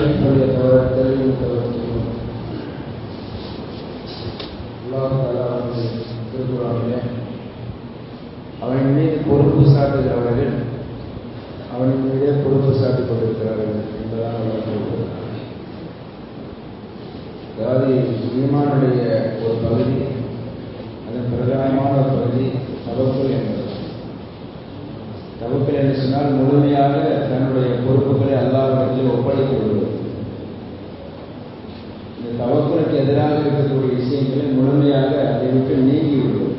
فليتوكل المتوكلون அல்லாஹ் தாலா வந்து திருக்குறானிலே அவன் மீது பொறுப்பு சாட்டுகிறவர்கள் அவனின் மீதே பொறுப்பு சாட்டிக் கொண்டிருக்கிறார்கள் என்பதாக அல்லாஹ் கூறுகிறார் அதாவது ஈமானுடைய ஒரு பகுதி அதன் பிரதானமான ஒரு பகுதி தவக்குள் என்பது தவக்குள் என்று சொன்னால் முழுமையாக தன்னுடைய பொறுப்புகளை அல்லாவிடத்தில் ஒப்படைத்து விடுவது இந்த தவக்குளுக்கு எதிராக இருக்கக்கூடிய விஷயங்களை முழுமையாக அதை விட்டு நீங்கி விடுவது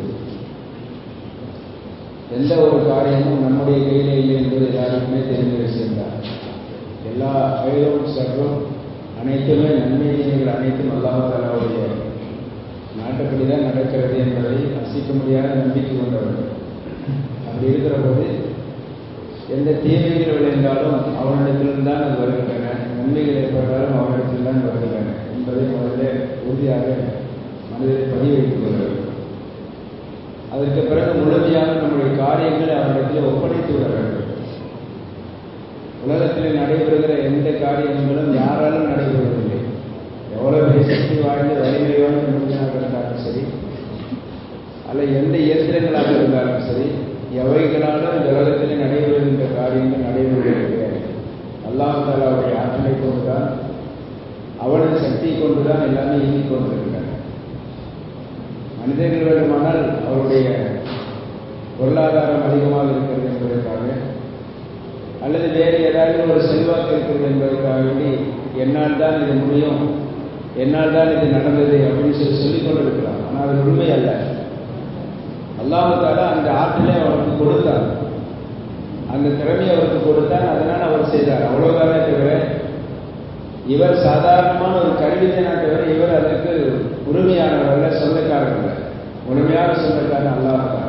எந்த ஒரு காரியமும் நம்முடைய கையிலே இல்லை என்பது எல்லாருக்குமே தெரிந்த விஷயம்தான் எல்லா அயலும் சற்றும் அனைத்துமே நன்மை தீமைகள் அனைத்தும் அல்லாஹாலாவுடைய நாட்டுப்படி தான் நடக்கிறது என்பதை அசிக்க முடியாத நம்பிக்கை கொண்டவர்கள் அப்படி இருக்கிற போது எந்த தீமைகள் விளைந்தாலும் அவனிடத்திலிருந்து தான் அது வருகின்றன நன்மைகள் ஏற்பட்டாலும் அவனிடத்தில் தான் வருகின்றன என்பதை முதல்ல உறுதியாக மனதில் பதிவு வைத்துக் கொள்ள வேண்டும் அதற்கு பிறகு முழுமையாக நம்முடைய காரியங்களை அவனிடத்தில் ஒப்படைத்து விட வேண்டும் உலகத்தில் நடைபெறுகிற எந்த காரியங்களும் யாராலும் நடைபெறுவதில்லை எவ்வளவு பெரிய சக்தி வாய்ந்த வலிமை வாய்ந்த மனிதனாக இருந்தாலும் சரி அல்ல எந்த இயந்திரங்களாக இருந்தாலும் சரி எவைகளாலும் இந்த உலகத்தில் நடைபெறுகின்ற காரியங்கள் நடைபெறுவது கிடையாது அல்லாஹ் தாலாவுடைய ஆற்றலை கொண்டுதான் அவனது சக்தியை கொண்டுதான் எல்லாமே இயங்கிக் கொண்டிருக்கின்றன மனிதர்கள் வேண்டுமானால் அவருடைய பொருளாதாரம் அதிகமாக இருக்கிறது என்பதற்காக அல்லது வேறு ஏதாவது ஒரு செல்வாக்கு இருக்கிறது என்பதற்காக வேண்டி என்னால் தான் இது முடியும் என்னால் தான் இது நடந்தது அப்படின்னு சொல்லி சொல்லிக் கொண்டிருக்கிறான் ஆனால் அது உண்மை அல்ல அல்லாஹால அந்த ஆற்றிலே அவருக்கு கொடுத்தார் அந்த திறமையை அவருக்கு கொடுத்தார் அதனால் அவர் செய்தார் அவ்வளவுதானே தவிர இவர் சாதாரணமான ஒரு கருவிதனா தவிர இவர் அதற்கு உரிமையானவர் அல்ல சொந்தக்காரர் அல்ல முழுமையான சொந்தக்காரன் அல்லாஹால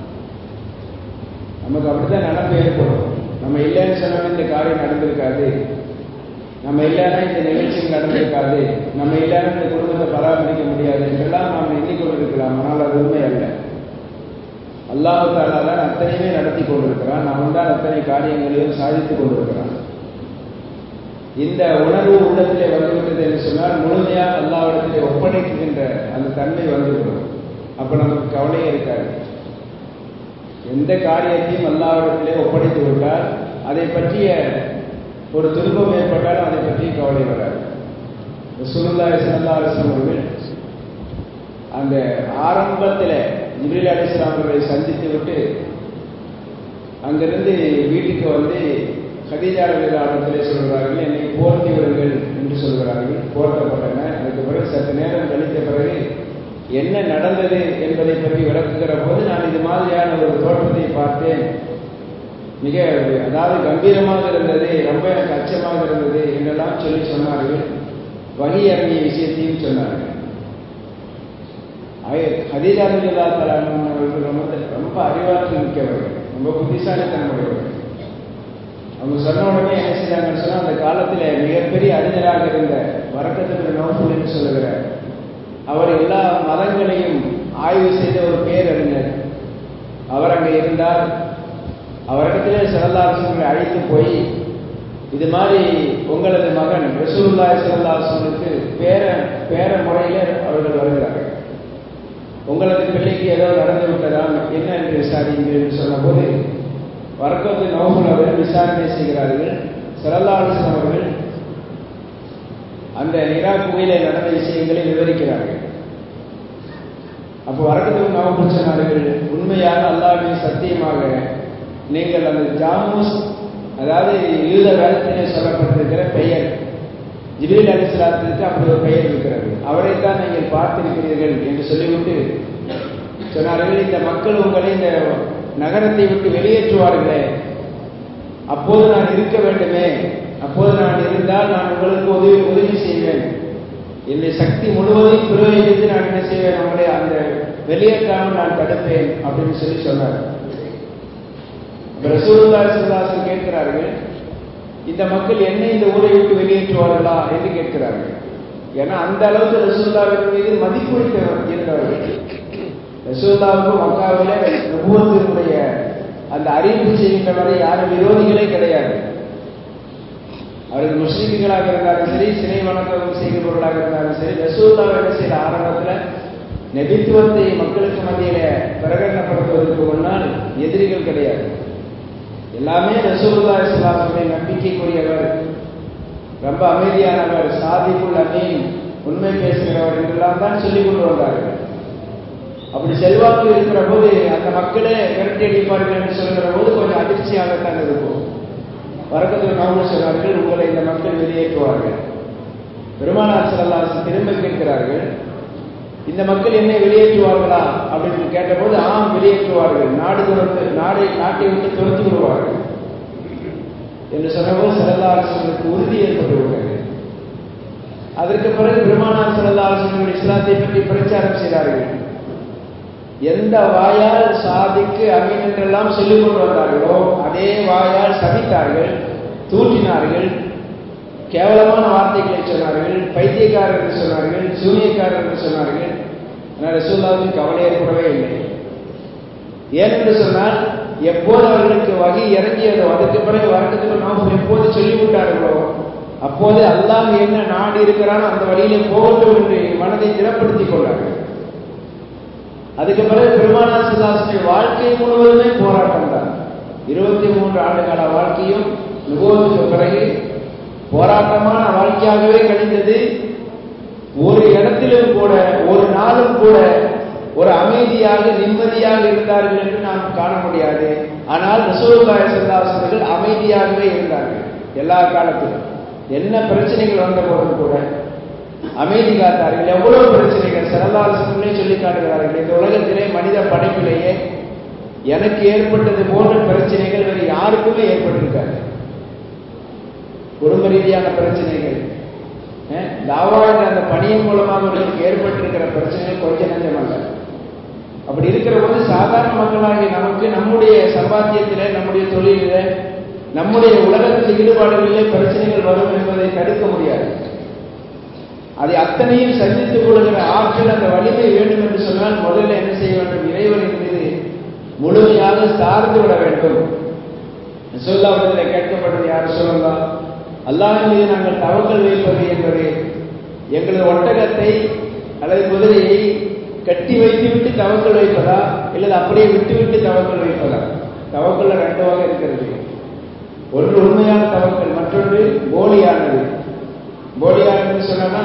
நமக்கு அப்படித்தான் நடப்பு ஏற்படும் நம்ம இல்லைன்னு சொன்னாலும் இந்த காரியம் நடந்திருக்காது நம்ம இல்லைன்னா இந்த நிகழ்ச்சி நடந்திருக்காது நம்ம இல்லைன்னா இந்த குடும்பத்தை பராமரிக்க முடியாது என்றெல்லாம் நாம் எண்ணிக்கொண்டிருக்கலாம் ஆனால் அது உண்மை அல்ல அல்லாஹு தாலா தான் அத்தனையுமே நடத்தி கொண்டிருக்கிறான் அவன் தான் அத்தனை காரியங்களையும் சாதித்துக் கொண்டிருக்கிறான் இந்த உணர்வு உள்ளத்திலே வந்துவிட்டது என்று சொன்னால் முழுமையாக அல்லாவிடத்திலே ஒப்படைக்குகின்ற அந்த தன்மை வந்துவிடும் அப்ப நமக்கு கவலையே இருக்காது எந்த காரியத்தையும் அல்லாவிடத்திலே ஒப்படைத்து விட்டால் அதை பற்றிய ஒரு துன்பம் ஏற்பட்டாலும் அதை பற்றி கவலை வராது சுருல்லாய் சல்லா அலிஸ்லாம் அவர்கள் அந்த ஆரம்பத்தில் ஜிப்ரீல் அலிஸ்லாம் அவர்களை சந்தித்து விட்டு அங்கிருந்து வீட்டுக்கு வந்து கதீஜா இடத்திலே சொல்கிறார்கள் என்னை போர்த்தி விடுங்கள் என்று சொல்கிறார்கள் போர்த்தப்பட்டன அதுக்கு பிறகு சற்று நேரம் கழித்த பிறகு என்ன நடந்தது என்பதை பற்றி விளக்குகிற போது நான் இது மாதிரியான ஒரு தோற்றத்தை பார்த்தேன் மிக அதாவது கம்பீரமாக இருந்தது ரொம்ப எனக்கு அச்சமாக இருந்தது என்றெல்லாம் சொல்லி சொன்னார்கள் வகி இறங்கிய விஷயத்தையும் சொன்னார்கள் ஹதீஜா ரலில்லா அவர்கள் ரொம்ப ரொம்ப அறிவாற்றல் மிக்கவர்கள் ரொம்ப புத்திசாலித்தனம் உடையவர்கள் அவங்க சொன்ன உடனே என்ன செய்தாங்கன்னு சொன்னா அந்த காலத்துல மிகப்பெரிய அறிஞராக இருந்த வரக்கத்துக்கு நோஃபுல் என்று சொல்லுகிற அவர் எல்லா மதங்களையும் ஆய்வு செய்த ஒரு பேரறிஞர் அவர் அங்கே இருந்தார் அவரிடத்திலே சிறந்தாசங்களை அழைத்து போய் இது மாதிரி உங்களது மகன் ரசூலுல்லாய் சிறந்தாசனுக்கு பேர பேர முறையில அவர்கள் வருகிறார்கள் உங்களது பிள்ளைக்கு ஏதோ நடந்து விட்டதா என்ன என்று விசாரிங்கள் என்று சொன்னபோது வரக்கத்து நோகுல் அவர்கள் விசாரணை செய்கிறார்கள் சிறந்தாசன் அவர்கள் அந்த நிரா குகையில நடந்த விஷயங்களை விவரிக்கிறார்கள் அப்போ வரக்கத்துக்கு நோகுல் சொன்னார்கள் உண்மையாக அல்லாவின் சத்தியமாக நீங்கள் அந்த ஜாமூஸ் அதாவது யூத வேதத்திலே சொல்லப்பட்டிருக்கிற பெயர் ஜிபீல் அலிஸ்லாத்திற்கு அப்படி ஒரு பெயர் இருக்கிறது அவரைத்தான் நீங்கள் பார்த்திருக்கிறீர்கள் என்று சொல்லிவிட்டு சொன்னார்கள் இந்த மக்கள் உங்களை இந்த நகரத்தை விட்டு வெளியேற்றுவார்களே அப்போது நான் இருக்க வேண்டுமே அப்போது நான் இருந்தால் நான் உங்களுக்கு உதவி உதவி செய்வேன் என்னுடைய சக்தி முழுவதையும் பிரயோகித்து நான் என்ன செய்வேன் உங்களை அந்த வெளியேற்றாமல் நான் தடுப்பேன் அப்படின்னு சொல்லி சொன்னார் ரசூலுல்லா சிவதாசன் கேட்கிறார்கள் இந்த மக்கள் என்ன இந்த ஊரை விட்டு வெளியேற்றுவார்களா என்று கேட்கிறார்கள் ஏன்னா அந்த அளவுக்கு ரசூல்லாவின் மீது மதிப்புரித்த இருந்தவர்கள் ரசூல்லாவுக்கு மக்காவில நுபுவத்தினுடைய அந்த அறிவிப்பு செய்கின்ற வரை யாரும் விரோதிகளே கிடையாது அவர் அல்லது முஸ்லீம்களாக இருந்தாலும் சரி சிலை வணக்கம் செய்கிறவர்களாக இருந்தாலும் சரி ரசூல்லா என்ன செய்யற ஆரம்பத்தில் நெபித்துவத்தை மக்களுக்கு மத்தியில பிரகடனப்படுத்துவதற்கு முன்னால் எதிரிகள் கிடையாது எல்லாமே ரசூல்லா இஸ்லாமுடைய நம்பிக்கைக்குரியவர் ரொம்ப அமைதியானவர் சாதிக்குள் அமீன் உண்மை பேசுகிறவர் என்றெல்லாம் தான் சொல்லிக் கொண்டு வந்தார்கள் அப்படி செல்வாக்கு இருக்கிற போது அந்த மக்களே விரட்டி அடிப்பார்கள் என்று சொல்கிற போது கொஞ்சம் அதிர்ச்சியாகத்தான் இருக்கும் வரக்கத்தில் கவுண்டர் சொன்னார்கள் உங்களை இந்த மக்கள் வெளியேற்றுவார்கள் பெருமானார் செல்லாசு திரும்ப கேட்கிறார்கள் இந்த மக்கள் என்னை வெளியேற்றுவார்களா அப்படின்னு கேட்டபோது ஆம் வெளியேற்றுவார்கள் நாடு துறந்து நாடை நாட்டை விட்டு துரத்தி விடுவார்கள் என்று சொன்னபோது செல்லல்லாசனுக்கு உறுதி ஏற்பட்டு விட்டது அதற்கு பிறகு பெருமானார் செல்லல்லாசனுடைய இஸ்லாத்தை பற்றி பிரச்சாரம் செய்தார்கள் எந்த வாயால் சாதிக்கு அமீன் என்றெல்லாம் சொல்லிக் கொண்டு வந்தார்களோ அதே வாயால் சபித்தார்கள் தூற்றினார்கள் கேவலமான வார்த்தைகளை சொன்னார்கள் பைத்தியக்காரர் என்று சொன்னார்கள் சூனியக்காரர் என்று சொன்னார்கள் ஆனால் ரசூல்லாவுக்கு கவலை ஏற்படவே இல்லை ஏனென்று சொன்னால் எப்போது அவர்களுக்கு வகை இறங்கியதோ அதற்கு பிறகு வரக்கத்துக்கு நாம் எப்போது சொல்லிவிட்டார்களோ அப்போது அல்லாஹ் என்ன நாடு இருக்கிறானோ அந்த வழியிலே போகட்டும் என்று மனதை திடப்படுத்திக் கொண்டார்கள் அதுக்கு பிறகு பெருமானா சிலாசனுடைய வாழ்க்கை முழுவதுமே போராட்டம் தான் இருபத்தி மூன்று ஆண்டுகால வாழ்க்கையும் நுகோவுக்கு பிறகு போராட்டமான வாழ்க்கையாகவே கழிந்தது ஒரு இடத்திலும் கூட ஒரு நாளும் கூட ஒரு அமைதியாக நிம்மதியாக இருந்தார்கள் என்று நாம் காண முடியாது ஆனால் ரசூலுல்லாஹி ஸல்லல்லாஹு அமைதியாகவே இருந்தார்கள் எல்லா காலத்திலும் என்ன பிரச்சனைகள் வந்த போதும் கூட அமைதி காத்தார்கள் எவ்வளவு பிரச்சனைகள் சரதாசனங்களே சொல்லி காட்டுகிறார்கள் இந்த உலகத்திலே மனித படைப்பிலேயே எனக்கு ஏற்பட்டது போன்ற பிரச்சனைகள் வேறு யாருக்குமே ஏற்பட்டிருக்காது குடும்ப ரீதியான பிரச்சனைகள் தாவாக அந்த பணியின் மூலமாக அவர்களுக்கு ஏற்பட்டிருக்கிற பிரச்சனைகள் கொஞ்சம் நஞ்சம் அல்ல அப்படி இருக்கிற போது சாதாரண மக்களாகிய நமக்கு நம்முடைய சம்பாத்தியத்தில நம்முடைய தொழிலில நம்முடைய உலகத்தில் ஈடுபாடுகளிலே பிரச்சனைகள் வரும் என்பதை தடுக்க முடியாது அதை அத்தனையும் சந்தித்துக் கொள்கிற ஆற்றல் அந்த வலிமை வேண்டும் என்று சொன்னால் முதல்ல என்ன செய்ய வேண்டும் இறைவனின் மீது முழுமையாக சார்ந்து விட வேண்டும் சொல்லாவதில் கேட்கப்பட்டது யார் சொல்லலாம் அல்லாஹின் மீது நாங்கள் தவக்கல் வைப்பது என்பது எங்களது ஒட்டகத்தை அல்லது குதிரையை கட்டி வைத்து விட்டு தவக்கல் வைப்பதா இல்லது அப்படியே விட்டு விட்டு தவக்கல் வைப்பதா தவக்கல்ல ரெண்டு வகை இருக்கிறது ஒன்று உண்மையான தவக்கல் மற்றொன்று போலியானது போலியானது சொன்னா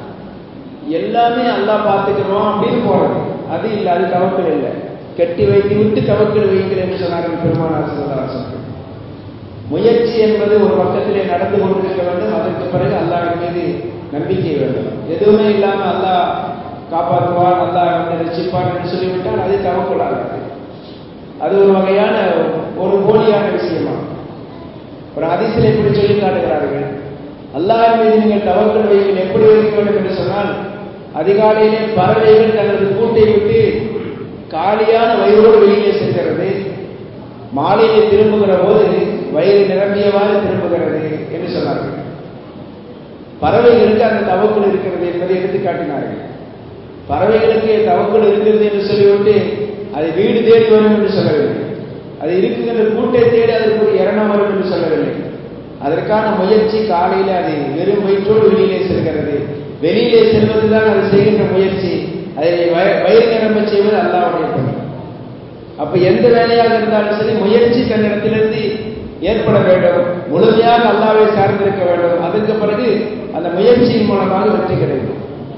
எல்லாமே அல்லா பார்த்துக்கிறோம் அப்படின்னு போறது அது இல்லை அது தவக்கல் இல்லை கட்டி வைத்து விட்டு தவக்கல் வைங்கள் என்று சொன்னார்கள் பெருமானார் சிவதாசன் முயற்சி என்பது ஒரு பக்கத்திலே நடந்து கொண்டிருக்க வேண்டும் அதற்கு பிறகு அல்லாஹ் மீது நம்பிக்கை வேண்டும் எதுவுமே இல்லாம அல்லாஹ் காப்பாற்றுவான் அல்லாஹ் வந்து ரசிப்பான் என்று சொல்லிவிட்டால் அது தவக்கலாகாது அது ஒரு வகையான ஒரு போலியான விஷயமா ஒரு அதிசலை இப்படி சொல்லி காட்டுகிறார்கள் அல்லாஹ் மீது நீங்கள் தவக்கல் வைங்கள் எப்படி வைக்க வேண்டும் என்று சொன்னால் அதிகாலையிலே பறவைகள் தனது கூட்டை விட்டு காலியான வயிறோடு வெளியிலே செல்கிறது மாலையிலே திரும்புகிற போது வயிறு நிரம்பியவாறு திரும்புகிறது என்று சொன்னார்கள் பறவைகளுக்கு அந்த தவக்குள் இருக்கிறது என்பதை எடுத்து காட்டினார்கள் பறவைகளுக்கு தவக்குள் இருக்கிறது என்று சொல்லிவிட்டு அது வீடு தேடி வரும் என்று சொல்லவில்லை அது இருக்குகின்ற கூட்டை தேடி அதற்கு ஒரு இரணம் வரும் என்று சொல்லவில்லை அதற்கான முயற்சி காலையில அது வெறும் வயிற்றோடு வெளியிலே செல்கிறது வெளியிலே செல்வதுதான் அது செய்கின்ற முயற்சி அதை வயிறு நிரம்ப செய்வது அல்லாவுடைய பணி அப்ப எந்த வேலையாக இருந்தாலும் சரி முயற்சி தன்னிடத்திலிருந்து ஏற்பட வேண்டும் முழுமையாக அல்லாவை சார்ந்திருக்க வேண்டும் அதற்கு பிறகு அந்த முயற்சியின் மூலமாக வெற்றி கிடைக்கும்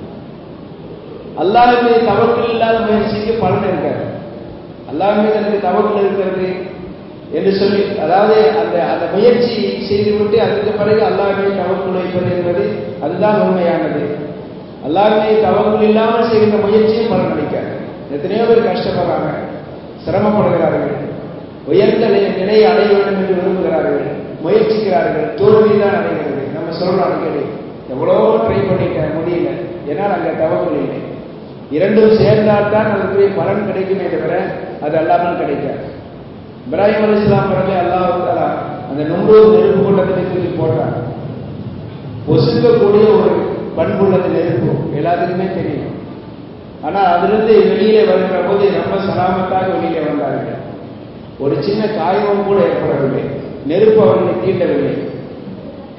அல்லாஹ் மீது தவக்கல் இல்லாத முயற்சிக்கு பலன் இருக்காது அல்லாஹ் மீது எனக்கு தவக்கல் இருக்கிறது என்று சொல்லி அதாவது அந்த அந்த முயற்சி செய்துவிட்டு அதற்கு பிறகு அல்லாஹ் மீது தவக்குள் வைப்பது என்பது அதுதான் உண்மையானது அல்லாஹ் மீது தவக்குள் இல்லாமல் செய்கின்ற முயற்சியும் பலன் அளிக்காது எத்தனையோ பேர் கஷ்டப்படுறாங்க சிரமப்படுகிறார்கள் உயர்ந்த நிலையை அடைய வேண்டும் என்று விரும்புகிறார்கள் முயற்சிக்கிறார்கள் தோல்வி தான் அடைகிறது நம்ம சொல்றோம் அடிக்கடி எவ்வளோ ட்ரை பண்ணிட்டேன் முடியல ஏன்னால் அங்கே தவறுகள் இல்லை இரண்டும் சேர்ந்தால்தான் அதற்குரிய பலன் கிடைக்குமே தவிர அது அல்லாமல் கிடைக்காது இப்ராஹிம் அலி இஸ்லாம் பிறகு அல்லாஹ் அந்த நும்பூர் நெருப்பு கூட்டத்தில் தூக்கி போடுறாங்க பொசுக்கக்கூடிய ஒரு பண்புள்ளது நெருப்பு எல்லாத்துக்குமே தெரியும் ஆனால் அதிலிருந்து வெளியிலே வருகிற போது ரொம்ப சலாமத்தாக வெளியிலே வந்தார்கள் ஒரு சின்ன காயமும் கூட ஏற்படவில்லை நெருப்பு அவர்களை தீண்டவில்லை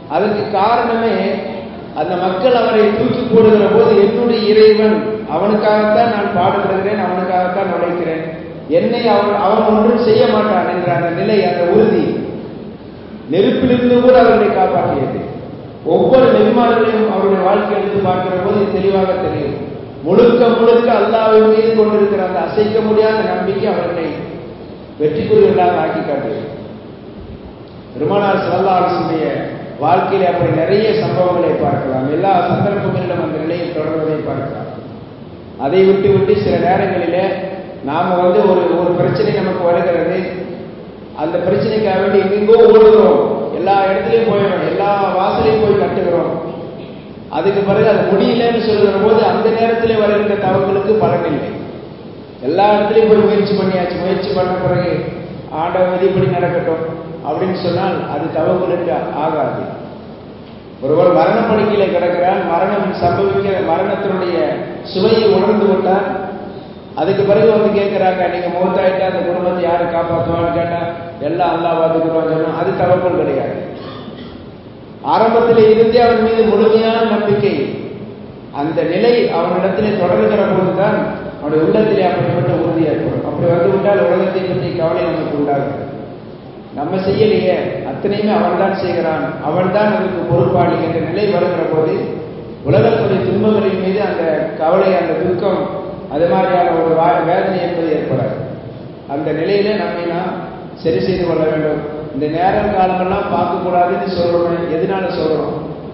அதுக்கு காரணமே அந்த மக்கள் அவரை தூக்கி போடுகிற போது என்னுடைய இறைவன் அவனுக்காகத்தான் நான் பாடுபடுகிறேன் அவனுக்காகத்தான் உழைக்கிறேன் என்னை அவன் அவன் ஒன்றும் செய்ய மாட்டான் என்ற அந்த நிலை அந்த உறுதி நெருப்பிலிருந்து கூட அவர்களை காப்பாற்றியது ஒவ்வொரு நெறிமார்களையும் அவருடைய வாழ்க்கை எடுத்து பார்க்கிற போது இது தெளிவாக தெரியும் முழுக்க முழுக்க அல்லாவின் மீது கொண்டிருக்கிற அந்த அசைக்க முடியாத நம்பிக்கை அவர்களை வெற்றிக்குரியவர்களாக ஆக்கி காட்டியது பெருமானார் சிவல்லாசுடைய வாழ்க்கையில அப்படி நிறைய சம்பவங்களை பார்க்கலாம் எல்லா சந்தர்ப்பங்களிலும் அந்த நிலையை தொடர்வதை பார்க்கலாம் அதை விட்டு விட்டு சில நேரங்களில நாம வந்து ஒரு ஒரு பிரச்சனை நமக்கு வருகிறது அந்த பிரச்சனைக்காக வேண்டி எங்கெங்கோ ஓடுகிறோம் எல்லா இடத்துலையும் போயிடும் எல்லா வாசலையும் போய் கட்டுகிறோம் அதுக்கு பிறகு அது முடியலன்னு சொல்லுகிற போது அந்த நேரத்தில் வருகின்ற தவறுகளுக்கு பலன் இல்லை எல்லா இடத்துலையும் போய் முயற்சி பண்ணியாச்சு முயற்சி பண்ண பிறகு ஆண்டவன் விதிப்படி நடக்கட்டும் அப்படின்னு சொன்னால் அது தவறுகளுக்கு ஆகாது ஒருவர் மரணப்படுக்கையில கிடக்கிறார் மரணம் சம்பவிக்க மரணத்தினுடைய சுவையை உணர்ந்து விட்டார் அதுக்கு பிறகு வந்து கேட்கிறாங்க நீங்க மூத்தாயிட்டா அந்த குடும்பத்தை யாரு காப்பாற்றுவான்னு கேட்டா எல்லாம் அல்லா பார்த்துக்கிறோம் சொன்னா அது தவறுகள் கிடையாது ஆரம்பத்தில் இருந்தே அவன் மீது முழுமையான நம்பிக்கை அந்த நிலை அவனிடத்திலே தொடர்கிற போதுதான் அவனுடைய உள்ளத்திலே அப்படிப்பட்ட உறுதி ஏற்படும் அப்படி வந்து விட்டால் உலகத்தை பற்றி கவலை நமக்கு உண்டாகும் நம்ம செய்யலையே அத்தனையுமே அவன்தான் செய்கிறான் அவன்தான் அதுக்கு பொறுப்பாளி என்ற நிலை வருகிற போது உலகத்துடைய துன்பங்களின் மீது அந்த கவலை அந்த துக்கம் அது மாதிரியான ஒரு வேதனை என்பது ஏற்படாது அந்த நிலையில நம்மை நாம் சரி செய்து கொள்ள வேண்டும் இந்த நேரம் காலங்கள்லாம் பார்க்கக்கூடாதுன்னு சொல்றோம் எதனால சொல்றோம்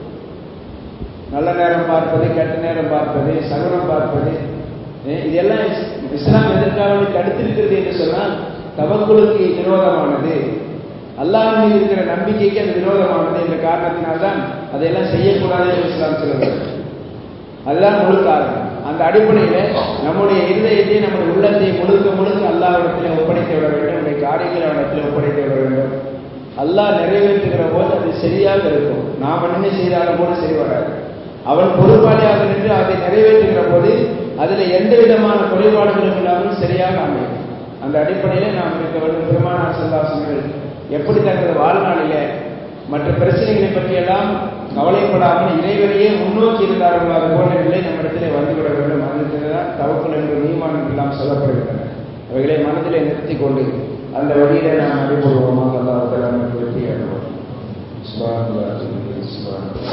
நல்ல நேரம் பார்ப்பது கெட்ட நேரம் பார்ப்பது சகுனம் பார்ப்பது இதெல்லாம் இஸ்லாம் எதற்காக தடுத்திருக்கிறது என்று சொன்னால் தவக்குழுக்கு விரோதமானது அல்லாஹ் மீது இருக்கிற நம்பிக்கைக்கு அது விரோதமானது என்ற காரணத்தினால்தான் அதையெல்லாம் செய்யக்கூடாது என்று இஸ்லாம் சொல்லுகிறது அதுதான் முழு காரணம் அந்த அடிப்படையில நம்முடைய இருதயத்தை நம்முடைய உள்ளத்தை முழுக்க முழுக்க அல்லாவிடத்தில் ஒப்படைத்து விட வேண்டும் நம்முடைய காரியங்களை அவனிடத்தில் ஒப்படைத்து விட வேண்டும் அல்லாஹ் நிறைவேற்றுகிற போது அது சரியாக இருக்கும் நாம் என்னமே செய்தாலும் கூட சரி வராது அவன் பொறுப்பாளியாக நின்று அதை நிறைவேற்றுகிற போது அதில் எந்த விதமான குறைபாடுகளும் இல்லாமல் சரியாக அமையும் அந்த அடிப்படையில நாம் இருக்க வேண்டும் பெருமானார் செல்லாசனங்கள் எப்படி தங்களது வாழ்நாளில மற்ற பிரச்சனைகளை பற்றியெல்லாம் கவலைப்படாமல் இறைவனையே முன்னோக்கி இருந்தார்கள் அது போன்ற நிலை நம்மிடத்திலே வந்துவிட வேண்டும் அதுதான் தவக்குள் என்று நீமானம் எல்லாம் சொல்லப்படுகின்றன அவைகளை மனதிலே நிறுத்தி கொண்டு அந்த வழியில நாம் நடைபெறுவோமாக அல்லாஹ் வெற்றி அடைவோம்